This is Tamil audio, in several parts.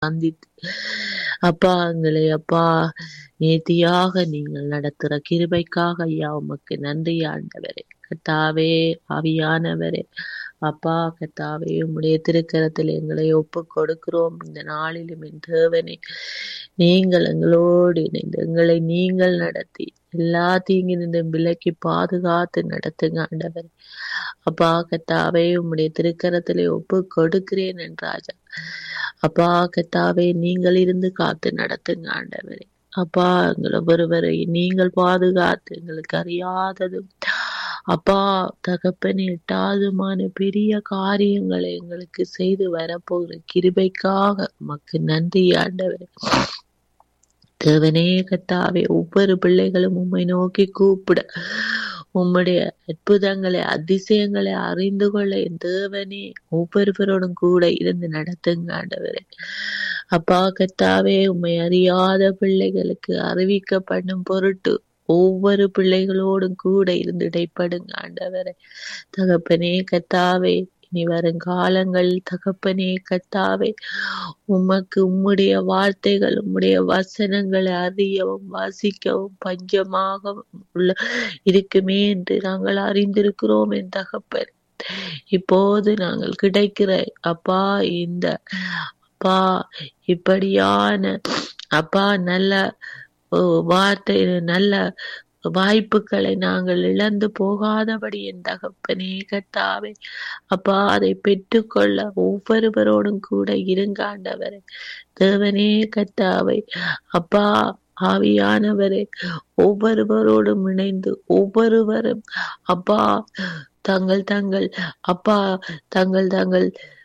சந்தித்து அப்பா எங்களை அப்பா நேர்த்தியாக நீங்கள் நடத்துகிற கிருபைக்காக ஐயா உமக்கு நன்றி ஆண்டவரே கர்த்தாவே ஆவியானவரே அப்பா கர்த்தாவே உம்முடைய திருக்கரத்தில் எங்களை ஒப்பு கொடுக்கிறோம் இந்த நாளிலும் என் தேவனே நீங்கள் எங்களோடு இணைந்து எங்களை நீங்கள் நடத்தி எல்லா தீங்கினின்றும் விலக்கி பாதுகாத்து நடத்துங்க ஆண்டவரே அப்பா கத்தாவே உம்முடைய திருக்கரத்திலே ஒப்பு கொடுக்கிறேன் என்றாஜா அப்பா கத்தாவே நீங்கள் இருந்து காத்து நடத்துங்க ஆண்டவரே அப்பா எங்களை ஒருவரை நீங்கள் பாதுகாத்து எங்களுக்கு அறியாததும் அப்பா தகப்பனே எட்டாதுமான பெரிய காரியங்களை எங்களுக்கு செய்து வரப்போகிற கிருபைக்காக உமக்கு நன்றி ஆண்டவரே தேவனே கத்தாவே ஒவ்வொரு பிள்ளைகளும் உம்மை நோக்கி கூப்பிட உம்முடைய அற்புதங்களை அதிசயங்களை அறிந்து கொள்ள என் தேவனே ஒவ்வொருவரோடும் கூட இருந்து நடத்துங்க ஆண்டவரே அப்பா கத்தாவே உம்மை அறியாத பிள்ளைகளுக்கு அறிவிக்கப்படும் பொருட்டு ஒவ்வொரு பிள்ளைகளோடும் கூட இருந்து இடைப்படுங்க ஆண்டவரே தகப்பனே கத்தாவே இனி வருங்காலங்கள் தகப்பனே கத்தாவே உமக்கு உம்முடைய வார்த்தைகள் உம்முடைய வசனங்களை அறியவும் வாசிக்கவும் பஞ்சமாக உள்ள இருக்குமே என்று நாங்கள் அறிந்திருக்கிறோம் என் தகப்பன் இப்போது நாங்கள் கிடைக்கிற அப்பா இந்த அப்பா இப்படியான அப்பா நல்ல வார்த்தை நல்ல வாய்ப்புகளை நாங்கள் இழந்து போகாதபடி என் தகப்பனே கத்தாவே அப்பா அதை பெற்றுக்கொள்ள ஒவ்வொருவரோடும் கூட இருங்காண்டவரே தேவனே கத்தாவை அப்பா ஆவியானவரே ஒவ்வொருவரோடும் இணைந்து ஒவ்வொருவரும் அப்பா தங்கள் தங்கள் அப்பா தங்கள் தங்கள்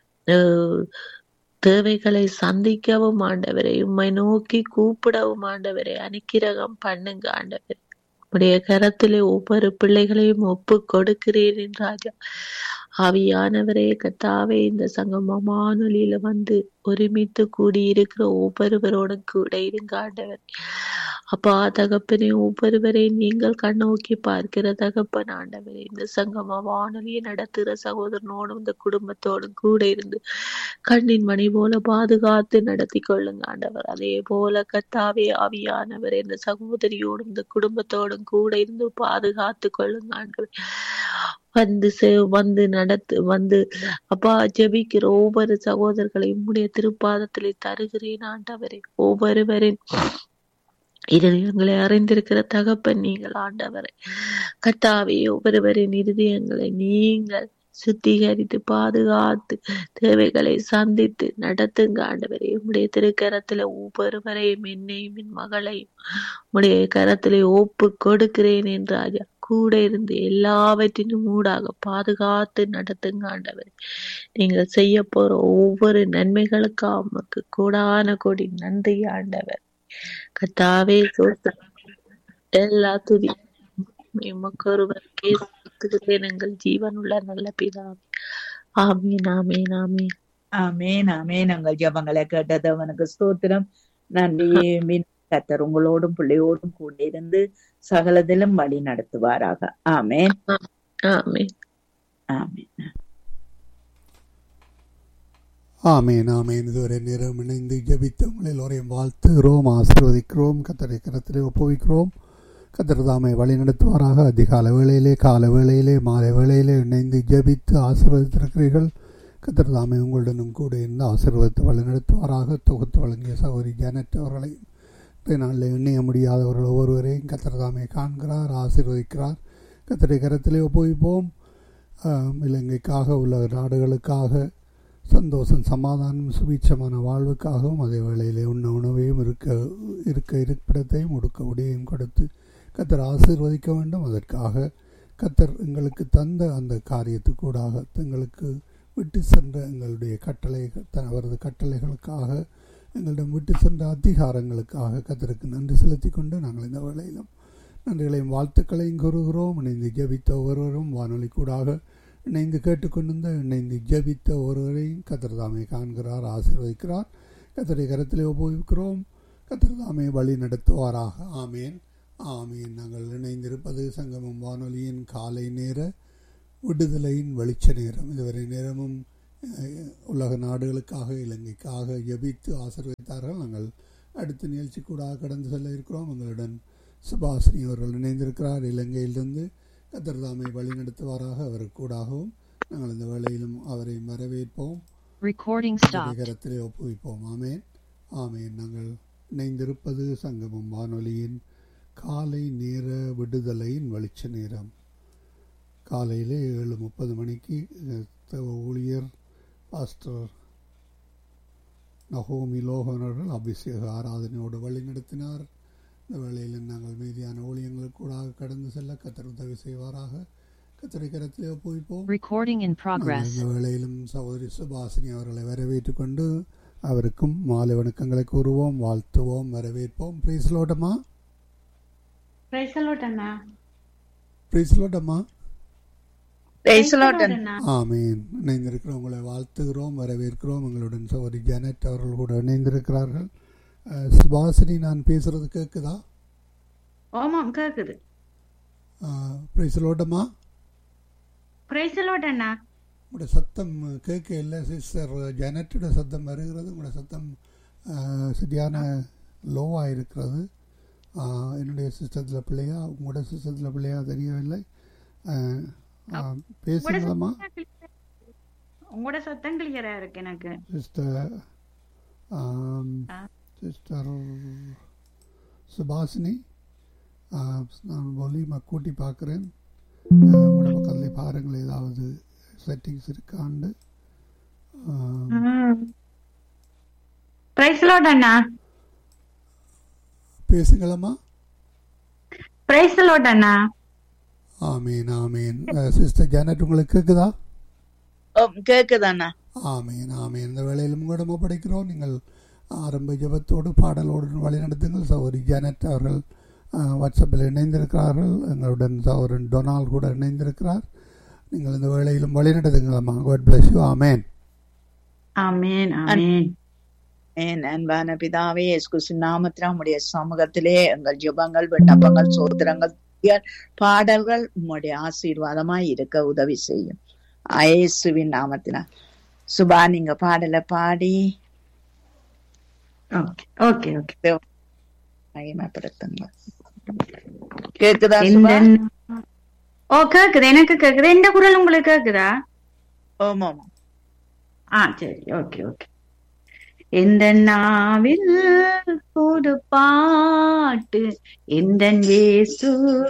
தேவைகளை சந்திக்கவும் ஆண்டவரை உம்மை நோக்கி கூப்பிடவும் ஆண்டவரை அனுக்கிரகம் பண்ணுங்க ஆண்டவரே உடைய கரத்திலே ஒவ்வொரு பிள்ளைகளையும் ஒப்பு கொடுக்கிறேன் ராஜா ஆவியானவரே கத்தாவே இந்த சங்கமமானொலியில வந்து ஒருமித்து கூடியிருக்கிற ஒவ்வொருவரோடும் கூட இருங்க ஆண்டவர் அப்பா தகப்பனே ஒவ்வொருவரையும் நீங்கள் கண்ணோக்கி பார்க்கிற தகப்பன் ஆண்டவரே இந்த சங்கம வானொலியை நடத்துகிற சகோதரனோடும் இந்த குடும்பத்தோடும் கூட இருந்து கண்ணின் மணி போல பாதுகாத்து நடத்தி கொள்ளுங்க ஆண்டவர் அதே போல கத்தாவே ஆவியானவர் இந்த சகோதரியோடும் இந்த குடும்பத்தோடும் கூட இருந்து பாதுகாத்து கொள்ளுங்க ஆண்டவர் வந்து வந்து நடத்து வந்து அப்பா ஜெபிக்கிற ஒவ்வொரு சகோதரர்களையும் உடைய திருப்பாதத்திலே தருகிறேன் ஆண்டவரே ஒவ்வொருவரின் இருதயங்களை அறிந்திருக்கிற தகப்பன் நீங்கள் ஆண்டவரை கத்தாவே ஒவ்வொருவரின் இருதயங்களை நீங்கள் சுத்திகரித்து பாதுகாத்து தேவைகளை சந்தித்து நடத்துங்க ஆண்டவரே உம்முடைய திருக்கரத்துல ஒவ்வொருவரையும் என்னையும் என் மகளையும் உடைய கரத்திலே ஒப்பு கொடுக்கிறேன் என் ராஜா கூட இருந்து எல்லாவற்றிനും ஊடாக பாதுகாத்து நடத்துங்க ஆண்டவர் நீங்கள் செய்ய போற ஒவ்வொரு நன்மைகளுக்காக உமக்கு கூடான கொடி நன்றி ஆண்டவர் கத்தாவே எல்லா துதி உமக்கு ஒருவருக்கே செலுத்துகிறேன் எங்கள் ஜீவன் உள்ள நல்ல பிதாவே ஆமீன் ஆமீன் ஆமீன் ஆமேன் ஆமேன் எங்கள் ஜபங்களை கேட்டது அவனுக்கு ஸ்தோத்திரம் நன்றியே மீன் கத்தர் உங்களோடும் பிள்ளையோடும் கூட இருந்து சகலதிலும் வழி நடத்துவாராக ஆமேன் ஆமீன் ஆமேன் ஆமேன் ஆமேன் இதுவரை நேரம் இணைந்து ஜபித்த உங்களை எல்லோரையும் வாழ்த்துகிறோம் ஆசீர்வதிக்கிறோம் கத்தரை கரத்திலே ஒப்புவிக்கிறோம் கத்தர் தாமை வழி நடத்துவாராக அதிகால வேளையிலே கால வேளையிலே மாலை வேளையிலே இணைந்து ஜபித்து ஆசீர்வதித்திருக்கிறீர்கள் கத்தர் தாமை உங்களுடனும் கூட இருந்து ஆசீர்வதித்து வழி நடத்துவாராக தொகுத்து வழங்கிய சகோதரி ஜானட் அவர்களையும் இன்றைய நாளில் எண்ணிய முடியாதவர்கள் ஒவ்வொருவரையும் கத்தர் தாமை காண்கிறார் ஆசீர்வதிக்கிறார் கத்தரை கரத்திலே ஒப்புவிப்போம் இலங்கைக்காக உலக நாடுகளுக்காக சந்தோஷம் சமாதானம் சுபீட்சமான வாழ்வுக்காகவும் அதே வேளையிலே உண்ண உணவையும் இருக்க இருக்க இருப்பிடத்தையும் உடுக்க உடையையும் கொடுத்து கத்தர் ஆசீர்வதிக்க வேண்டும் அதற்காக கத்தர் எங்களுக்கு தந்த அந்த காரியத்துக்கூடாக எங்களுக்கு விட்டு சென்ற எங்களுடைய கட்டளை அவரது கட்டளைகளுக்காக எங்களிடம் விட்டு சென்ற அதிகாரங்களுக்காக கத்தருக்கு நன்றி செலுத்தி கொண்டு நாங்கள் இந்த வேளையிலும் நன்றிகளையும் வாழ்த்துக்களையும் கூறுகிறோம் இணைந்து ஜபித்த ஒருவரும் வானொலி கூடாக இணைந்து கேட்டுக்கொண்டிருந்த இணைந்து ஜபித்த ஒருவரையும் கத்திரதாமை காண்கிறார் ஆசீர்வதிக்கிறார் கத்தரை கரத்திலே உபயோகிக்கிறோம் கத்திரதாமை வழி நடத்துவாராக ஆமேன் ஆமேன் நாங்கள் இணைந்திருப்பது சங்கமம் வானொலியின் காலை நேர விடுதலையின் வெளிச்ச நேரம் இதுவரை நேரமும் அஹ், உலக நாடுகளுக்காக இலங்கைக்காக ஜெபித்து ஆசீர்வதித்தார்கள் நாங்கள் அடுத்த நிகழ்ச்சி கூட கடந்து செல்ல இருக்கிறோம் எங்களுடன் சுபாஷினி அவர்கள் இணைந்திருக்கிறார் இலங்கையிலிருந்து கத்தர் தாமை வழிநடத்துவாராக அவருக்கு கூடாகவும் நாங்கள் இந்த வேளையிலும் அவரை வரவேற்போம் Recording stopped. கரத்திலே ஒப்புவிப்போம் ஆமேன் ஆமேன் நாங்கள் இணைந்திருப்பது சங்கமம் வானொலியின் காலை நேர விடுதலையின் வெளிச்ச நேரம் காலையிலே ஏழு முப்பது மணிக்கு அஹ், தேவ ஊழியர் பாஸ்டர் நகோமி லோகன் அவர்கள் அபிஷேக ஆராதனையோடு வழி நடத்தினார் இந்த வேளையில் நாங்கள் மீதியான ஊழியங்களுக்கு கூட கடந்து செல்ல கத்தர் உதவி செய்வாராக கத்தரை கரத்திலே ஒப்புவிப்போம் Recording in நாங்கள் progress. இந்த வேளையிலும் சகோதரி சுபாசினி அவர்களை வரவேற்றுக் கொண்டு அவருக்கும் மாலை வணக்கங்களை கூறுவோம் வாழ்த்துவோம் வரவேற்போம் பிரீஸ்லோட்டம்மா பிரைசலோட்டண்ணா பிரீஸ்லோட்டம்மா பேசலோட்டன் ஆமீன் இணைந்திருக்கிற உங்களை வாழ்த்துகிறோம் வரவேற்கிறோம் எங்களுடன் சகோதரி ஜானட் அவர்கள் கூட இணைந்திருக்கிறார்கள் அஹ், சுபாசினி நான் பேசுறது கேட்குதா ஓமாம் கேக்குது பிரீஸ்லோட்டம்மா பிரைசலோட்டண்ணா உங்களோட சத்தம் கேட்க இல்லை சிஸ்டர் ஜானட்டோட சத்தம் வருகிறது உங்களோட சத்தம் அஹ், சரியான லோவாக இருக்கிறது அஹ், என்னுடைய சிஸ்டத்தில் பிள்ளையா உங்களோட சிஸ்டத்தில் பிள்ளையா தெரியவில்லை அஹ், அஹ், பேசுங்களம்மா உங்களோட சத்தம் கிளியரா இருக்கு எனக்கு சிஸ்டர் ஆம், ஆ. சிஸ்டர் சுபாஷினி ஆ, நான் ஒலிமா கூட்டி பார்க்குறேன் உங்களோட பக்கத்தில் பாருங்கள் ஏதாவது செட்டிங்ஸ் இருக்காண்டு ஆம், பிரைசலோட்டண்ணா பேசுங்களம்மா பிரைசலோட்டண்ணா ஆமீன் ஆமீன் சிஸ்டர் ஜானட் உங்களுக்கு கேட்குதா கேக்குதாண்ணா ஆமீன் ஆமீன் இந்த வேளையிலும் உங்களிடம் ஒப்படைக்கிறோம் நீங்கள் ஆரம்ப ஜெபத்தோடு பாடலோடு வழி நடத்துங்கள் சௌரி ஜானட் அவர்கள் ஆ, வாட்ஸ்அப்பில் இணைந்திருக்கிறார்கள் எங்களுடன் சௌரன் டொனால் கூட இணைந்திருக்கிறார் நீங்கள் இந்த வேளையிலும் வழி நடத்துங்களம்மா காட் பிளஸ் யூ ஆமேன் ஆமேன் ஆமேன் என் அன்பான பிதாவே இயேசு நாமத்தில் உம்முடைய சமூகத்திலே எங்கள் ஜெபங்கள் விண்ணப்பங்கள் சோத்திரங்கள் துதிகள், பாடல்கள் உம்முடைய ஆசீர்வாதமாய் இருக்க உதவி செய்யும் இயேசுவின் நாமத்தினா சுபா நீங்க பாடலை பாடி ஓகே ஓகே ஓகே மகிமைப்படுத்துங்க கேக்குதா இந்த சுபா ஓ கேக்குது எனக்கு கேக்குது எந்த குரல் உங்களுக்கு கேக்குதா ஆமா ஆமா ஆ சரி ஓகே ஓகே எந்த நாவில் புது பாட்டு எந்த இயேசு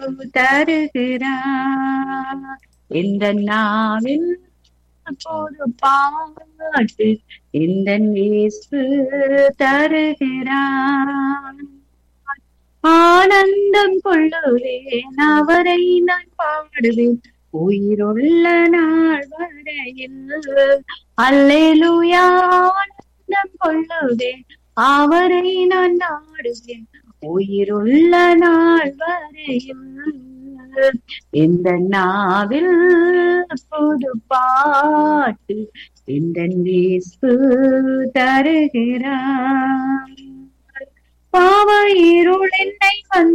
தருகிறார் எந்த நாவில் புது பாட்டு எந்த இயேசு தருகிறார் ஆனந்தம் கொள்ளுவேன் அவரை நான் பாடுவேன் உயிருள்ள நாள் வரையில் அல்லேலூயா ஆனந்தம் கொள்ளுவேன் அவரை நான் நாடுவேன் உயிருள்ள நாள் வரையில் இந்த நாவில் புது பாட்டு இந்த இயேசு தருகிறார் பாவ இருள் என்னை வந்து